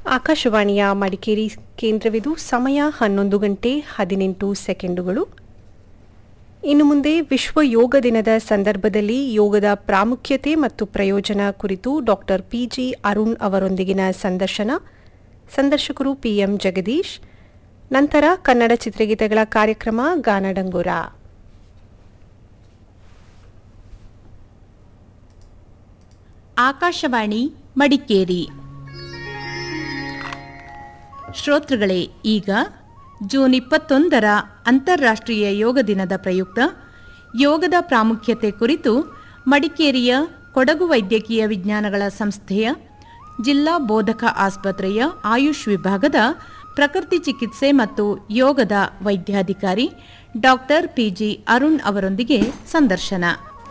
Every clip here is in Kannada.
ಆಕಾಶವಾಣಿಯ ಮಡಿಕೇರಿ ಕೇಂದ್ರವಿದು ಸಮಯ ಹನ್ನೊಂದು ಗಂಟೆ ಹದಿನೆಂಟು ಸೆಕೆಂಡುಗಳು ಇನ್ನು ಮುಂದೆ ವಿಶ್ವ ಯೋಗ ದಿನದ ಸಂದರ್ಭದಲ್ಲಿ ಯೋಗದ ಪ್ರಾಮುಖ್ಯತೆ ಮತ್ತು ಪ್ರಯೋಜನ ಕುರಿತು ಡಾಕ್ಟರ್ ಪಿಜಿ ಅರುಣ್ ಅವರೊಂದಿಗಿನ ಸಂದರ್ಶನ ಸಂದರ್ಶಕರು ಪಿಎಂ ಜಗದೀಶ್ ನಂತರ ಕನ್ನಡ ಚಿತ್ರಗೀತೆಗಳ ಕಾರ್ಯಕ್ರಮ ಗಾನಡಂಗುರ ಆಕಾಶವಾಣಿ ಮಡಿಕೇರಿ ಶ್ರೋತೃಗಳೇ ಈಗ ಜೂನ್ ಇಪ್ಪತ್ತೊಂದರ ಅಂತಾರಾಷ್ಟ್ರೀಯ ಯೋಗ ದಿನದ ಪ್ರಯುಕ್ತ ಯೋಗದ ಪ್ರಾಮುಖ್ಯತೆ ಕುರಿತು ಮಡಿಕೇರಿಯ ಕೊಡಗು ವೈದ್ಯಕೀಯ ವಿಜ್ಞಾನಗಳ ಸಂಸ್ಥೆಯ ಜಿಲ್ಲಾ ಬೋಧಕ ಆಸ್ಪತ್ರೆಯ ಆಯುಷ್ ವಿಭಾಗದ ಪ್ರಕೃತಿ ಚಿಕಿತ್ಸೆ ಮತ್ತು ಯೋಗದ ವೈದ್ಯಾಧಿಕಾರಿ ಡಾಕ್ಟರ್ ಪಿಜಿ ಅರುಣ್ ಅವರೊಂದಿಗೆ ಸಂದರ್ಶನ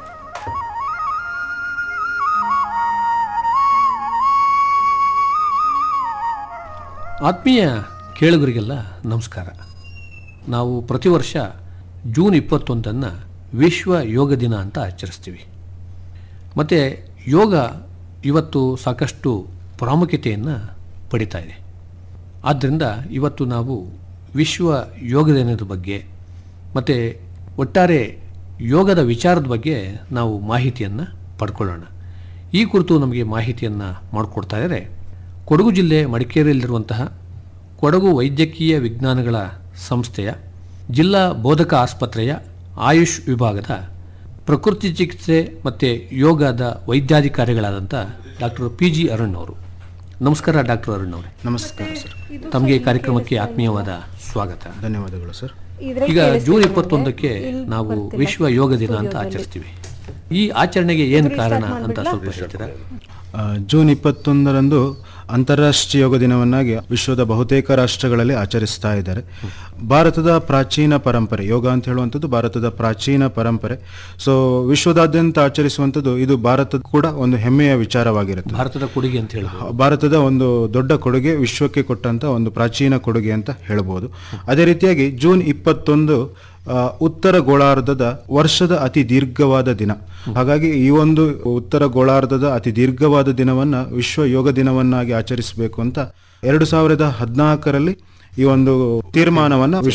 ಆತ್ಮೀಯ ಕೇಳುಗರಿಗೆಲ್ಲ ನಮಸ್ಕಾರ ನಾವು ಪ್ರತಿ ವರ್ಷ ಜೂನ್ ಇಪ್ಪತ್ತೊಂದನ್ನು ವಿಶ್ವ ಯೋಗ ದಿನ ಅಂತ ಆಚರಿಸ್ತೀವಿ ಮತ್ತು ಯೋಗ ಇವತ್ತು ಸಾಕಷ್ಟು ಪ್ರಾಮುಖ್ಯತೆಯನ್ನು ಪಡಿತಾ ಇದೆ ಆದ್ದರಿಂದ ಇವತ್ತು ನಾವು ವಿಶ್ವ ಯೋಗ ದಿನದ ಬಗ್ಗೆ ಮತ್ತು ಒಟ್ಟಾರೆ ಯೋಗದ ವಿಚಾರದ ಬಗ್ಗೆ ನಾವು ಮಾಹಿತಿಯನ್ನು ಪಡ್ಕೊಳ್ಳೋಣ ಈ ಕುರಿತು ನಮಗೆ ಮಾಹಿತಿಯನ್ನು ಮಾಡಿಕೊಡ್ತಾ ಇದ್ದಾರೆ ಕೊಡಗು ಜಿಲ್ಲೆ ಮಡಿಕೇರಿಯಲ್ಲಿರುವಂತಹ ಕೊಡಗು ವೈದ್ಯಕೀಯ ವಿಜ್ಞಾನಗಳ ಸಂಸ್ಥೆಯ ಜಿಲ್ಲಾ ಬೋಧಕ ಆಸ್ಪತ್ರೆಯ ಆಯುಷ್ ವಿಭಾಗದ ಪ್ರಕೃತಿ ಚಿಕಿತ್ಸೆ ಮತ್ತು ಯೋಗದ ವೈದ್ಯಾಧಿಕಾರಿಗಳಾದಂಥ ಡಾಕ್ಟರ್ ಪಿ ಜಿ ಅರುಣ್ ಅವರು ನಮಸ್ಕಾರ ಡಾಕ್ಟರ್ ಅರುಣ್ ಅವರೇ ನಮಸ್ಕಾರ ಸರ್ ತಮಗೆ ಕಾರ್ಯಕ್ರಮಕ್ಕೆ ಆತ್ಮೀಯವಾದ ಸ್ವಾಗತ ಧನ್ಯವಾದಗಳು ಸರ್ ಈಗ ಜೂನ್ ಇಪ್ಪತ್ತೊಂದಕ್ಕೆ ನಾವು ವಿಶ್ವ ಯೋಗ ದಿನ ಅಂತ ಆಚರಿಸ್ತೀವಿ ಈ ಆಚರಣೆಗೆ ಏನು ಕಾರಣ ಅಂತ ಸ್ವಲ್ಪ ಹೇಳ್ತೀರಾ ಆ, ಜೂನ್ ಇಪ್ಪತ್ತೊಂದರಂದು ಅಂತಾರಾಷ್ಟ್ರೀಯ ಯೋಗ ದಿನವನ್ನಾಗಿ ವಿಶ್ವದ ಬಹುತೇಕ ರಾಷ್ಟ್ರಗಳಲ್ಲಿ ಆಚರಿಸ್ತಾ ಇದ್ದಾರೆ ಭಾರತದ ಪ್ರಾಚೀನ ಪರಂಪರೆ ಯೋಗ ಅಂತ ಹೇಳುವಂಥದ್ದು ಭಾರತದ ಪ್ರಾಚೀನ ಪರಂಪರೆ ಸೊ ವಿಶ್ವದಾದ್ಯಂತ ಆಚರಿಸುವಂಥದ್ದು ಇದು ಭಾರತದ ಕೂಡ ಒಂದು ಹೆಮ್ಮೆಯ ವಿಚಾರವಾಗಿರುತ್ತೆ ಭಾರತದ ಕೊಡುಗೆ ಅಂತ ಹೇಳ್ಬೋದು ಭಾರತದ ಒಂದು ದೊಡ್ಡ ಕೊಡುಗೆ ವಿಶ್ವಕ್ಕೆ ಕೊಟ್ಟಂತ ಒಂದು ಪ್ರಾಚೀನ ಕೊಡುಗೆ ಅಂತ ಹೇಳ್ಬೋದು ಅದೇ ರೀತಿಯಾಗಿ ಜೂನ್ ಇಪ್ಪತ್ತೊಂದು ಆ, ಉತ್ತರ ಗೋಳಾರ್ಧದ ವರ್ಷದ ಅತಿ ದೀರ್ಘವಾದ ದಿನ ಹಾಗಾಗಿ ಈ ಒಂದು ಉತ್ತರ ಗೋಳಾರ್ಧದ ಅತಿ ದೀರ್ಘವಾದ ದಿನವನ್ನ ವಿಶ್ವ ಯೋಗ ದಿನವನ್ನಾಗಿ ಆಚರಿಸಬೇಕು ಅಂತ ಎರಡು ಸಾವಿರದ ಹದಿನಾಲ್ಕರಲ್ಲಿ ಈ ಒಂದು ತೀರ್ಮಾನವನ್ನ